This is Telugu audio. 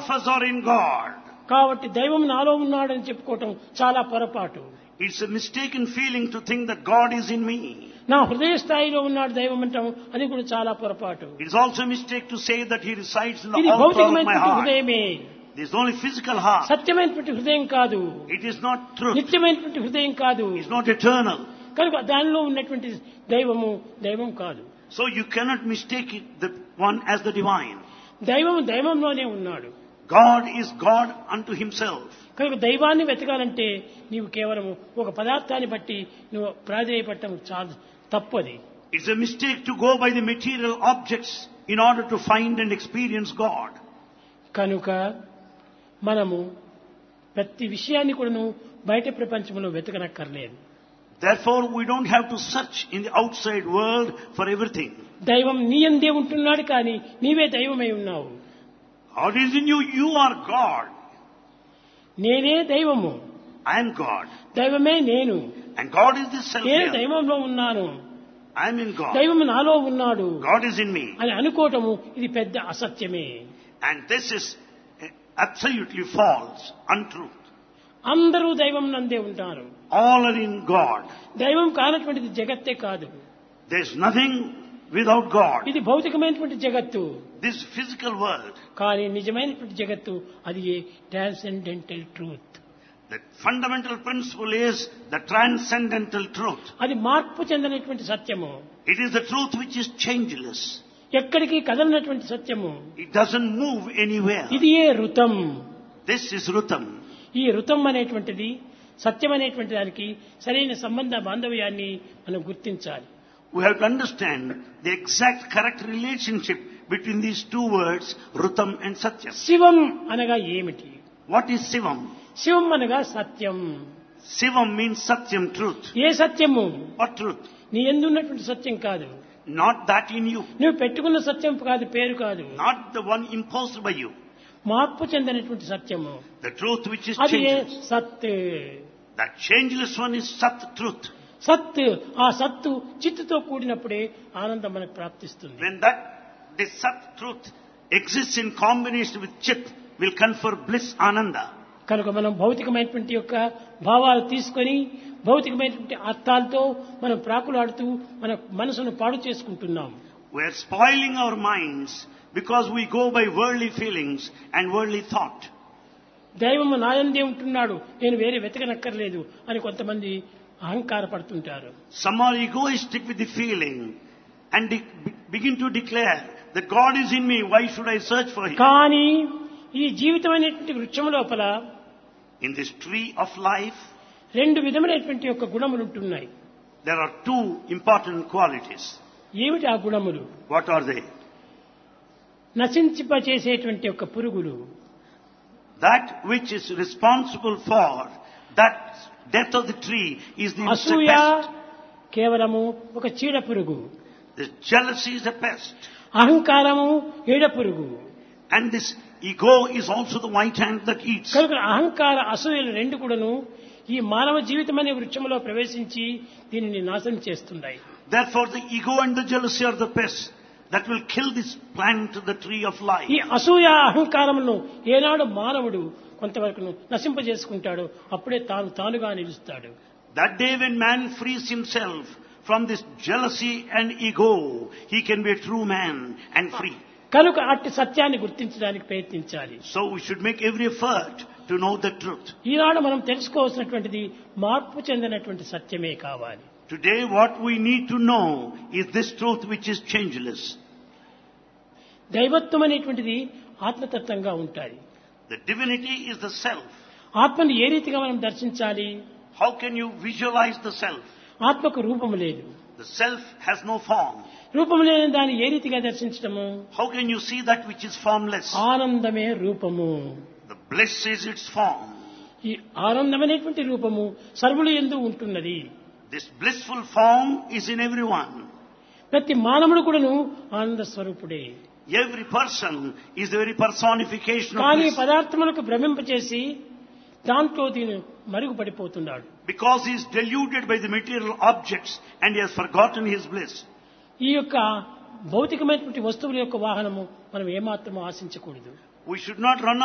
of us are in God. కాబట్టి దైవం నాలో ఉన్నాడని చెప్పుకోవటం చాలా పొరపాటు It's a mistaken feeling to think that God is in me. నా హృదయ స్థాయిలో ఉన్నాడు దైవం అంటాం అది కూడా చాలా పొరపాటు It's also a mistake to say that He resides in the ఇది altar of my భౌతికమైనటువంటి heart. హృదయమే This is only physical heart. సత్యమైనటువంటి హృదయం కాదు It is not truth. నిత్యమైనటువంటి హృదయం కాదు It's not eternal. కనుక దానిలో ఉన్నటువంటి దైవము దైవం కాదు So you cannot mistake it, the one as the divine. దైవం దైవంలోనే ఉన్నాడు God is God unto Himself. కనుక దైవాన్ని వెతకాలంటే నీవు కేవలం ఒక పదార్థాన్ని బట్టి నువ్వు ప్రాధేయపడటం చాలా తప్పది It's a mistake to go by the material objects in order to find and experience God. కనుక మనము ప్రతి విషయాన్ని కూడాను బయట ప్రపంచంలో వెతకనక్కర్లేదు Therefore, we don't have to search in the outside world for everything. దైవం నీ అందే ఉంటున్నాడు కానీ నీవే దైవమై ఉన్నావు God is in you, you are God. నేనే దైవము I am God. దైవమే నేను And God is the self నేను here. దైవంలో ఉన్నాను I am in God. దైవము నాలో ఉన్నాడు God is in me. అని అనుకోవటము ఇది పెద్ద అసత్యమే And this is eh, absolutely false, untruth. అందరూ దైవం నందే ఉంటారు All are in God. దైవం కానటువంటిది జగత్తే కాదు There's nothing without God. ఇది భౌతికమైనటువంటి జగత్తు This physical world, కానీ నిజమైనటువంటి జగత్తు అది transcendental truth the fundamental principle is the transcendental truth. అది మార్పు చెందినటువంటి సత్యము It is the truth which is changeless. ఎక్కడికి కదలనటువంటి సత్యము It doesn't move anywhere. ఇది ఏ ఋతం This is Rutam. ఈ ఋతం అనేటువంటిది సత్యం అనేటువంటి దానికి సరైన సంబంధ బాంధవ్యాన్ని మనం గుర్తించాలి We have to understand the exact correct relationship between these two words, Rutam and Satyam. శివం అనగా ఏమిటి What is Sivam? శివం అనగా సత్యం Sivam means Satyam, truth. ఏ సత్యము What truth? నీ ఎందున్నటువంటి సత్యం కాదు Not that in you. నువ్వు పెట్టుకున్న సత్యం కాదు పేరు కాదు Not the one imposed by you. మార్పు చెందినటువంటి సత్యము The truth which is అది ఏ changeless. సత్ That changeless one is Sat, truth. సత్ ఆ సత్తు చిత్తుతో కూడినప్పుడే ఆనందం మనకు ప్రాప్తిస్తుంది When that, this Sat, truth exists in combination with Chit, will confer bliss, Ananda. కనుక మనం భౌతికమైనటువంటి యొక్క భావాలు తీసుకొని భౌతికమైనటువంటి అర్థాలతో మనం ప్రాకులాడుతూ మన మనసును పాడు చేసుకుంటున్నాం We are spoiling our minds because we go by worldly feelings and worldly thought. దైవము నాయందే ఉంటున్నాడు నేను వేరే వెతకనక్కర్లేదు అని కొంతమంది అహంకార పడుతుంటారు Some are egoistic with the feeling and de- be- begin to declare that God is in me, why should I search for Him? కానీ ఈ జీవితమైనటువంటి వృక్షం లోపల In this tree of life, రెండు విధములైనటువంటి యొక్క గుణములు ఉంటున్నాయి there are two important qualities. ఏమిటి ఆ గుణములు What are they? నశించిపచేసేటువంటి యొక్క పురుగులు That which is responsible for that death of the tree is the అసూయ pest. కేవలము ఒక చీడ పురుగు This jealousy is a pest. అహంకారము ఈడ పురుగు And this ego is also the white ant that eats. కనుక అహంకార అసూయలు రెండు కూడాను ఈ మానవ జీవితం అనే వృక్షంలో ప్రవేశించి దీనిని నాశనం చేస్తున్నాయి Therefore, the ego and the jealousy are the pests that will kill this plant, the tree of life. ఈ అసూయ అహంకారమును ఏనాడు మానవుడు కొంతవరకు నశింపజేసుకుంటాడో అప్పుడే తాను తానుగా నిలుస్తాడు That day when man frees himself from this jealousy and ego, he can be a true man and free. కనుక అట్టి సత్యాన్ని గుర్తించడానికి ప్రయత్నించాలి So we should make every effort to know the truth. ఈనాడు మనం తెలుసుకోవాల్సినటువంటిది మార్పు చెందినటువంటి సత్యమే కావాలి Today what we need to know is this truth which is changeless. దైవత్వం అనేటువంటిది ఆత్మతత్వంగా ఉంటుంది The divinity is the self. ఆత్మను ఏ రీతిగా మనం దర్శించాలి How can you visualize the self? ఆత్మకు రూపము లేదు The self has no form. రూపము లేని దాన్ని ఏ రీతిగా దర్శించటము How can you see that which is formless? ఆనందమే రూపము The bliss is its form. ఈ ఆనందమైనటువంటి రూపము సర్వులు ఎందు ఉంటున్నది This blissful form is in everyone. ప్రతి మానవుడు కూడాను ఆనంద స్వరూపుడే Every person is the very personification of కానీ bliss. పదార్థములకు భ్రమింపచేసి దాంట్లో దీని మరుగుపడిపోతున్నాడు Because he is deluded by the material objects and he has forgotten his bliss. ఈ యొక్క భౌతికమైనటువంటి వస్తువుల యొక్క వాహనము మనం ఏమాత్రం ఆశించకూడదు We should not run